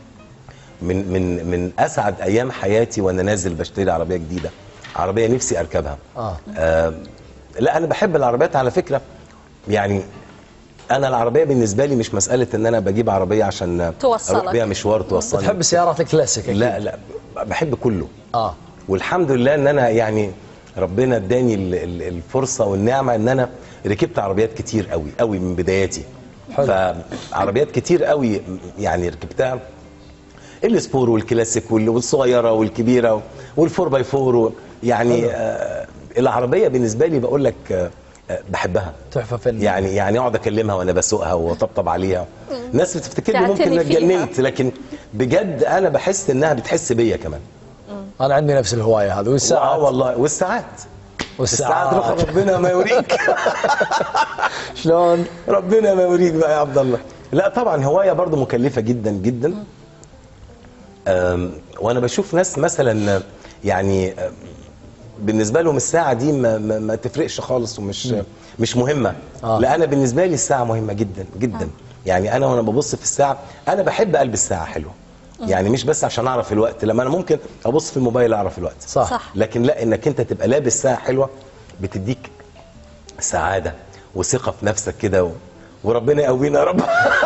من من من اسعد ايام حياتي وانا نازل بشتري عربيه جديده عربيه نفسي اركبها اه آه لا انا بحب العربيات على فكره يعني انا العربيه بالنسبه لي مش مساله ان انا بجيب عربيه عشان توصلك. اروح بيها مشوار توصلني تحب السيارات الكلاسيك أكيد. لا لا بحب كله اه والحمد لله ان انا يعني ربنا اداني ال- ال- الفرصه والنعمه ان انا ركبت عربيات كتير قوي قوي من بداياتي حلو. فعربيات كتير قوي يعني ركبتها السبور والكلاسيك وال- والصغيره والكبيره والفور باي فور يعني آه العربيه بالنسبه لي بقول لك آه آه، بحبها تحفه فنيه يعني يعني اقعد اكلمها وانا بسوقها واطبطب عليها ناس بتفتكرني ممكن تعتني اني فيها. اتجننت لكن بجد انا بحس انها بتحس بيا كمان انا عندي نفس الهوايه هذه اه والساعات والله والساعات الساعات والساعات رخ ربنا ما يوريك شلون؟ ربنا ما يوريك بقى يا عبد الله لا طبعا هوايه برضو مكلفه جدا جدا أم، وانا بشوف ناس مثلا يعني أم، بالنسبه لهم الساعه دي ما, ما, ما تفرقش خالص ومش مش مهمه آه. لا انا بالنسبه لي الساعه مهمه جدا جدا يعني انا وانا ببص في الساعه انا بحب البس ساعه حلوه يعني مش بس عشان اعرف الوقت لما انا ممكن ابص في الموبايل اعرف الوقت صح, صح. لكن لا انك انت تبقى لابس ساعه حلوه بتديك سعاده وثقه في نفسك كده و... وربنا يقوينا يا رب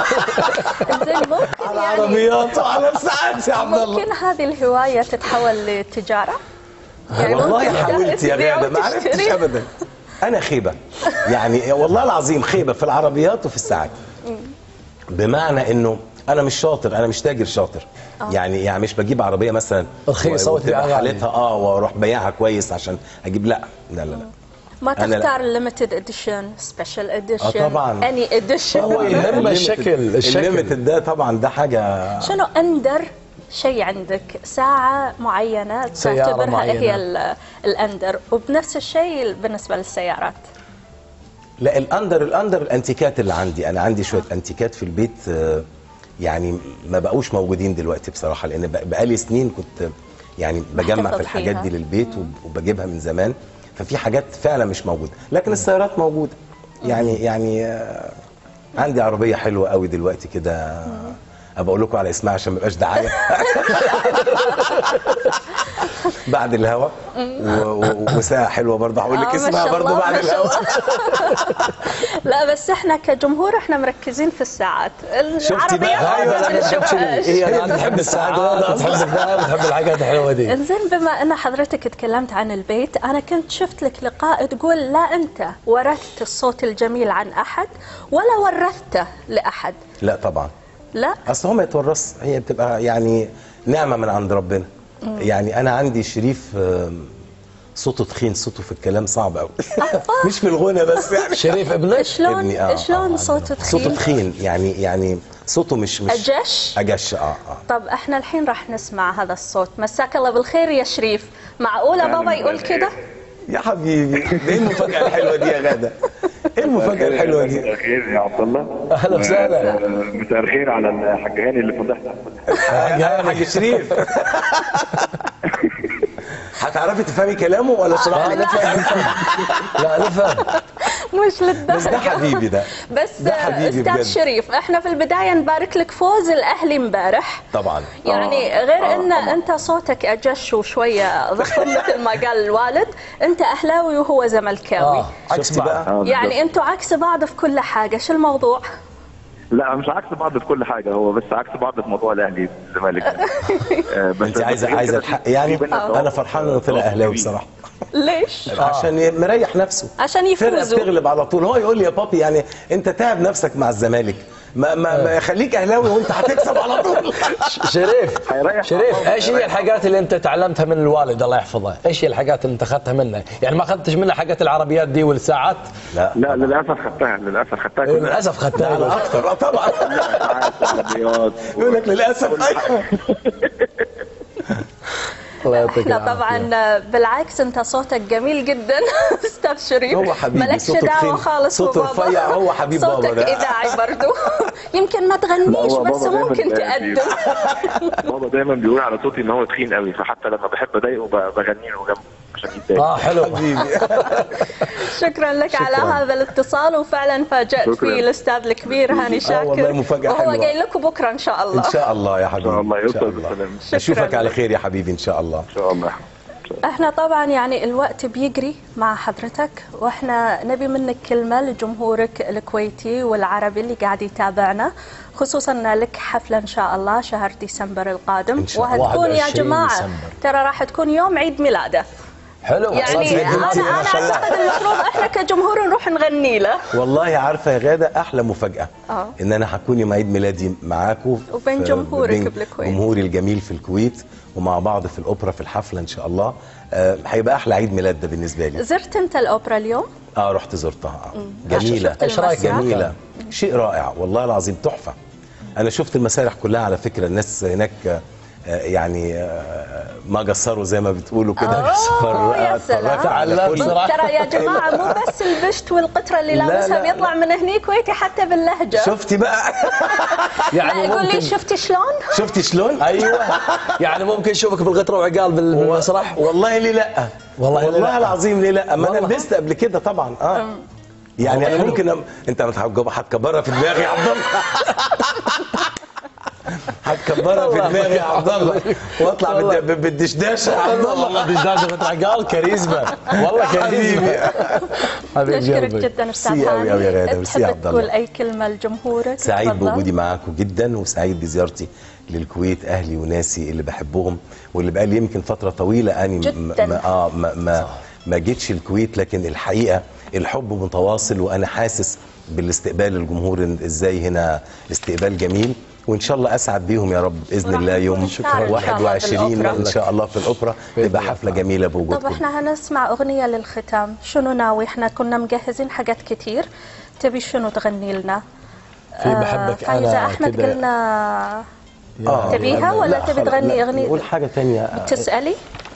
زين ممكن على يعني العربيات وعلى الساعات يا عبد الله ممكن هذه الهوايه تتحول لتجاره يعني والله ممكن حاولت يا تبيع غاده ما عرفتش وتشتري. ابدا انا خيبه يعني والله العظيم خيبه في العربيات وفي الساعات بمعنى انه انا مش شاطر انا مش تاجر شاطر يعني يعني مش بجيب عربيه مثلا رخيصة و- وتبيعها وتبقى غالية. حالتها اه واروح بيعها كويس عشان اجيب لا لا لا, لا. ما أنا لا. تختار ليمتد اديشن سبيشال اديشن آه طبعاً. اني اديشن هو يهم الشكل الشكل الليمتد ده طبعا ده حاجه شنو اندر شيء عندك ساعة معينة سيارة تعتبرها معينة. هي ال- الاندر وبنفس الشيء بالنسبة للسيارات لا الاندر الاندر الانتيكات اللي عندي انا عندي شويه انتيكات في البيت آه، يعني ما بقوش موجودين دلوقتي بصراحه لان بق- بقالي سنين كنت يعني بجمع محتفظ في الحاجات فيها. دي للبيت وب- وبجيبها من زمان ففي حاجات فعلا مش موجوده لكن السيارات موجوده يعني يعني آه، عندي عربيه حلوه قوي دلوقتي كده ابقى اقول لكم على اسمها عشان ما يبقاش دعايه بعد الهوا و- و- وساعه حلوه برضه هقول لك آه، ما اسمها شاء برضه الله، بعد ما شاء الهوا لا بس احنا كجمهور احنا مركزين في الساعات شفتي بقى؟ أيوة، أنا ما بشوفش. هي هي تحب الساعات تحب الذهب تحب الحاجات الحلوه دي انزين بما ان حضرتك تكلمت عن البيت انا كنت شفت لك لقاء تقول لا انت ورثت الصوت الجميل عن احد ولا ورثته لاحد لا طبعا لا اصل هو ما يتورث هي بتبقى يعني نعمه من عند ربنا يعني انا عندي شريف آم، صوته تخين صوته في الكلام صعب قوي مش في الغنى بس يعني شريف ابنك شلون ابني، آه، شلون آه، صوته صوته تخين تخين يعني يعني صوته مش مش اجش اجش اه اه طب احنا الحين راح نسمع هذا الصوت مساك الله بالخير يا شريف معقوله بابا يقول كده يا حبيبي ده ايه المفاجاه الحلوه دي يا غاده ايه المفاجاه الحلوه دي مساء الخير يا عبد الله أهلا وسهلا. آه، مساء الخير على الحاج هاني اللي فضحنا يا حاج شريف هتعرفي تفهمي كلامه ولا اشرح لا لك نفهم لا نفهم مش بس ده للدرجة حبيبي ده بس ده حبيبي استاذ بجد. شريف احنا في البدايه نبارك لك فوز الاهلي امبارح طبعا يعني آه، غير آه، ان طبعاً. انت صوتك اجش وشويه ضخم مثل ما قال الوالد انت اهلاوي وهو زملكاوي اه عكس شفتي بعض بقى؟ آه، يعني بالظبط. انتوا عكس بعض في كل حاجه شو الموضوع لا مش عكس بعض في كل حاجه هو بس عكس بعض في موضوع الاهلي الزمالك ده. آه، بس انت عايزه بس غير عايزه كده الحق في- يعني في بينا انا توافق- فرحان انه طلع توافق اهلاوي كبير. بصراحه ليش عشان مريح نفسه عشان فرقه يفوزوا بتغلب على طول هو يقول لي يا بابي يعني انت تعب نفسك مع الزمالك ما ما, ما خليك اهلاوي وانت هتكسب على طول شريف هيريح شريف طبعاً. ايش هي الحاجات اللي انت تعلمتها من الوالد الله يحفظه؟ ايش هي الحاجات اللي انت اخذتها منه؟ يعني ما اخذتش منه حاجات العربيات دي والساعات؟ لا لا للاسف خدتها للاسف خدتها كلها. للاسف خدتها على اكتر آه طبعا ساعات وعربيات يقول لك للاسف أيوة. الله يعطيك احنا العافية. طبعا بالعكس انت صوتك جميل جدا استاذ شريف هو حبيبي، مالكش صوته دعوه تخين، خالص صوته ببابا. رفيع، هو حبيب بابا صوتك ده. اذاعي برضو يمكن ما تغنيش هو بس بابا دايماً ممكن بي- تقدم بابا دايما بيقول على صوتي ان هو تخين قوي فحتى لما بحب اضايقه ب- بغني له جنبه عشان يتضايق اه حلو شكرا لك على شكراً. هذا الاتصال وفعلا فاجأت شكراً. فيه الاستاذ الكبير هاني شاكر والله مفاجأة وهو حلوة. جاي لكم بكره ان شاء الله ان شاء الله يا حبيبي ان شاء الله إن يوصل شاء الله. بالسلامه اشوفك شكراً على لك. خير يا حبيبي ان شاء الله ان شاء الله احنا طبعا يعني الوقت بيجري مع حضرتك واحنا نبي منك كلمة لجمهورك الكويتي والعربي اللي قاعد يتابعنا خصوصا إن لك حفلة ان شاء الله شهر ديسمبر القادم إن شاء الله. وهتكون يا 21 جماعة ديسمبر. ترى راح تكون يوم عيد ميلاده حلو يعني انا ما انا شاء الله. اعتقد المفروض احنا كجمهور نروح نغني له والله عارفه يا غاده احلى مفاجاه آه. ان انا هكون يوم عيد ميلادي معاكم وبين في- جمهورك بين بالكويت. جمهوري الجميل في الكويت ومع بعض في الاوبرا في الحفله ان شاء الله آه، هيبقى احلى عيد ميلاد ده بالنسبه لي زرت انت الاوبرا اليوم اه رحت زرتها آه. عشان جميله شفت إيش رأيك المسرح؟ جميله شيء رائع والله العظيم تحفه انا شفت المسارح كلها على فكره الناس هناك آه، يعني آه، ما قصروا زي ما بتقولوا كده أوه، فر- يا اتفرجت سلام. على تعلمت كل صراحة. ترى يا جماعة مو بس البشت والقطرة اللي لا، لابسها لا، بيطلع من هني كويتي حتى باللهجة شفتي بقى لا يعني يقول لي ممكن شفتي شلون؟ شفتي شلون ايوه يعني ممكن نشوفك بالغطره وعقال بال- بالمسرح والله ليه لا والله ليه والله لا؟ العظيم ليه لا ما انا والله. لبست قبل كده طبعا اه يعني انا ممكن أم... انت هتجب- هتكبرها في دماغي يا عبد الله هتكبرها في دماغي يا عبد الله واطلع والله. بالد- بالدشداشه يا عبد الله والله دجاجه مثل عقال كاريزما والله كاريزما حبيبي نشكرك قلبي. جدا استاذ ميرسي أوي أوي يا غادة، هاني ميرسي يا تحب عبد الله. تقول اي كلمة لجمهورك سعيد تفضل. بوجودي معاكم جدا وسعيد بزيارتي للكويت اهلي وناسي اللي بحبهم واللي بقالي يمكن فتره طويله اني جداً. ما اه ما ما, ما جيتش الكويت لكن الحقيقه الحب متواصل وانا حاسس بالاستقبال الجمهور إن ازاي هنا استقبال جميل وان شاء الله اسعد بيهم يا رب باذن وراح الله نكون يوم نشارك إن شاء الله 21 بالأوبرا. ان شاء الله في الاوبرا بإذن تبقى الله حفله تعالى. جميله طب بوجودكم احنا هنسمع اغنية للختام شنو ناوي احنا كنا مجهزين حاجات كتير تبي شنو تغني لنا في بحبك فايزة انا احمد كده قلنا آه، تبيها لا، ولا لا، تبي خلاص، تغني لا، أغنية؟ نقول حاجه ثانيه تسألي